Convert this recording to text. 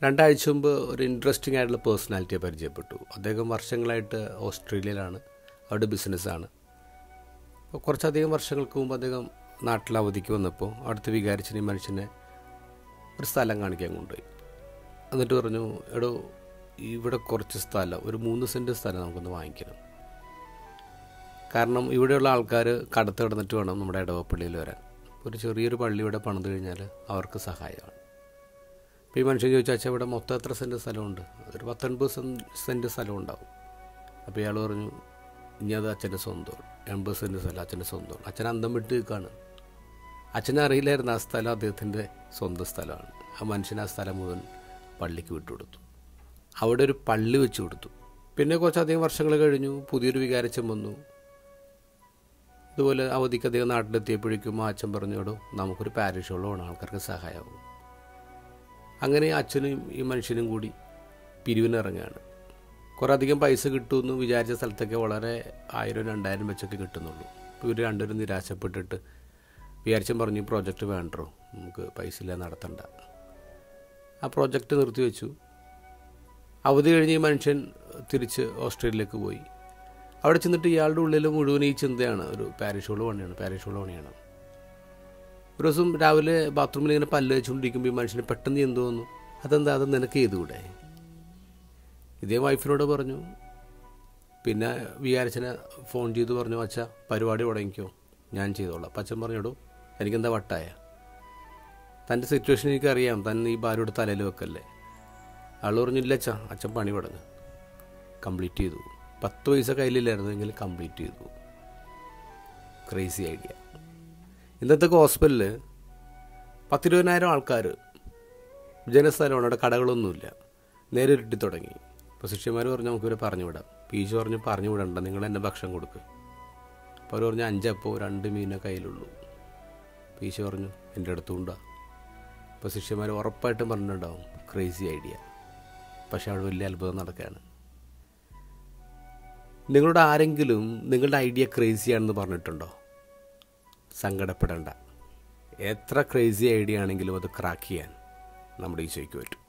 രണ്ടാഴ്ച മുമ്പ് ഒരു ഇൻട്രസ്റ്റിംഗ് ആയിട്ടുള്ള പേഴ്സണാലിറ്റിയെ പരിചയപ്പെട്ടു അദ്ദേഹം വർഷങ്ങളായിട്ട് ഓസ്ട്രേലിയയിലാണ് അവിടെ ബിസിനസ്സാണ് അപ്പോൾ കുറച്ചധികം വർഷങ്ങൾക്ക് മുമ്പ് അദ്ദേഹം നാട്ടിൽ അവധിക്ക് വന്നപ്പോൾ അവിടുത്തെ വികാരിച്ചിന് ഈ മനുഷ്യനെ ഒരു സ്ഥലം കാണിക്കാൻ കൊണ്ടുപോയി എന്നിട്ട് പറഞ്ഞു എടോ ഇവിടെ കുറച്ച് സ്ഥലം ഒരു മൂന്ന് സെൻറ്റ് സ്ഥലം നമുക്കൊന്ന് വാങ്ങിക്കണം കാരണം ഇവിടെയുള്ള ആൾക്കാർ കടത്ത് കിടന്നിട്ട് വേണം നമ്മുടെ ഇടവപ്പള്ളിയിൽ വരാൻ ഒരു ചെറിയൊരു പള്ളി ഇവിടെ പണിത് കഴിഞ്ഞാൽ അവർക്ക് സഹായമാണ് അപ്പോൾ ഈ മനുഷ്യൻ ചോദിച്ചാൽ അച്ഛാ ഇവിടെ മൊത്തം എത്ര സെൻറ്റ് സ്ഥലമുണ്ട് ഒരു പത്തൊൻപത് സെൻറ്റ് സ്ഥലം ഉണ്ടാവും അപ്പോൾ ഇയാൾ പറഞ്ഞു ഇനി അത് അച്ഛൻ്റെ സ്വന്തമാണ് എൺപത് സെൻറ്റ് സ്ഥലം അച്ഛൻ്റെ സ്വന്തമാണ് അച്ഛൻ അന്തം വിട്ട് നിൽക്കുകയാണ് അച്ഛനെ അറിയില്ലായിരുന്നു ആ സ്ഥലം അദ്ദേഹത്തിൻ്റെ സ്വന്തം സ്ഥലമാണ് ആ മനുഷ്യൻ ആ സ്ഥലം മുഴുവൻ പള്ളിക്ക് വിട്ടുകൊടുത്തു അവിടെ ഒരു പള്ളി വെച്ച് കൊടുത്തു പിന്നെ കുറച്ചധികം വർഷങ്ങൾ കഴിഞ്ഞു പുതിയൊരു വികാരച്ചൻ വന്നു ഇതുപോലെ അവധിക്ക് അദ്ദേഹം നാട്ടിലെത്തിയപ്പോഴേക്കും ആ അച്ഛൻ പറഞ്ഞോടും നമുക്കൊരു പാരിഷ് വേണം ആൾക്കാർക്ക് സഹായമാവും അങ്ങനെ അച്ഛനും ഈ മനുഷ്യനും കൂടി പിരിവിനിറങ്ങുകയാണ് കുറേ അധികം പൈസ കിട്ടുമെന്ന് വിചാരിച്ച സ്ഥലത്തൊക്കെ വളരെ ആയിരം രണ്ടായിരം വെച്ചൊക്കെ കിട്ടുന്നുള്ളൂ അപ്പോൾ ഇവർ രണ്ടുപേരും നിരാശപ്പെട്ടിട്ട് വിചാരിച്ചും പറഞ്ഞു പ്രോജക്റ്റ് വേണ്ടോ നമുക്ക് പൈസ ഇല്ല നടത്തണ്ട ആ പ്രോജക്റ്റ് നിർത്തിവെച്ചു അവധി കഴിഞ്ഞ് ഈ മനുഷ്യൻ തിരിച്ച് ഓസ്ട്രേലിയയിലേക്ക് പോയി അവിടെ ചെന്നിട്ട് ഇയാളുടെ ഉള്ളിൽ മുഴുവൻ ഈ ചിന്തയാണ് ഒരു പാരിഷോള് പണിയാണ് പാരിഷോള് പണിയാണ് ഒരു ദിവസം രാവിലെ ബാത്റൂമിൽ ഇങ്ങനെ പല്ല് വെച്ചുകൊണ്ടിരിക്കുമ്പോൾ ഈ മനുഷ്യന് പെട്ടെന്ന് എന്ത് തോന്നുന്നു അതെന്താ അത് നിനക്ക് ചെയ്തുകൂടെ ഇതേ വൈഫിനോട് പറഞ്ഞു പിന്നെ വിചാരിച്ചനെ ഫോൺ ചെയ്ത് പറഞ്ഞു അച്ഛ പരിപാടി തുടങ്ങിക്കോ ഞാൻ ചെയ്തോളാം അപ്പം അച്ഛൻ പറഞ്ഞോടൂ എനിക്കെന്താ വട്ടായ തൻ്റെ സിറ്റുവേഷൻ എനിക്കറിയാം താൻ ഈ ഭാര്യയുടെ തലയിൽ വെക്കല്ലേ ആൾ പറഞ്ഞില്ല അച്ഛ അച്ഛൻ പണി തുടങ്ങ് കംപ്ലീറ്റ് ചെയ്തു പത്ത് പൈസ കയ്യിലില്ലായിരുന്നെങ്കിൽ കംപ്ലീറ്റ് ചെയ്തു ക്രേസി ഐഡിയ ഇന്നത്തെ ഹോസ്പിറ്റലിൽ പത്തിരുപതിനായിരം ആൾക്കാർ ജനസ്ഥലമാണ് അവിടെ കടകളൊന്നുമില്ല നേരെ ഇരുട്ടി തുടങ്ങി അപ്പോൾ ശിഷ്യന്മാർ പറഞ്ഞു നമുക്കിവരെ പറഞ്ഞു വിടാം പീശു പറഞ്ഞു പറഞ്ഞു വിടണ്ട നിങ്ങൾ എന്നെ ഭക്ഷണം കൊടുക്ക് അപ്പോൾ അവർ പറഞ്ഞു അഞ്ചപ്പോൾ രണ്ട് മീനെ കയ്യിലുള്ളൂ പീശു പറഞ്ഞു എൻ്റെ അടുത്തുണ്ടാ അപ്പോൾ ശിഷ്യന്മാർ ഉറപ്പായിട്ടും പറഞ്ഞിട്ടുണ്ടാവും ക്രേസി ഐഡിയ പക്ഷെ അവിടെ വലിയ അത്ഭുതം നടക്കുകയാണ് നിങ്ങളുടെ ആരെങ്കിലും നിങ്ങളുടെ ഐഡിയ ക്രേസിയാണെന്ന് പറഞ്ഞിട്ടുണ്ടോ സങ്കടപ്പെടേണ്ട എത്ര ക്രേസി ഐഡിയ ആണെങ്കിലും അത് ക്രാക്ക് ചെയ്യാൻ നമ്മുടെ ഈശോയ്ക്ക് പറ്റും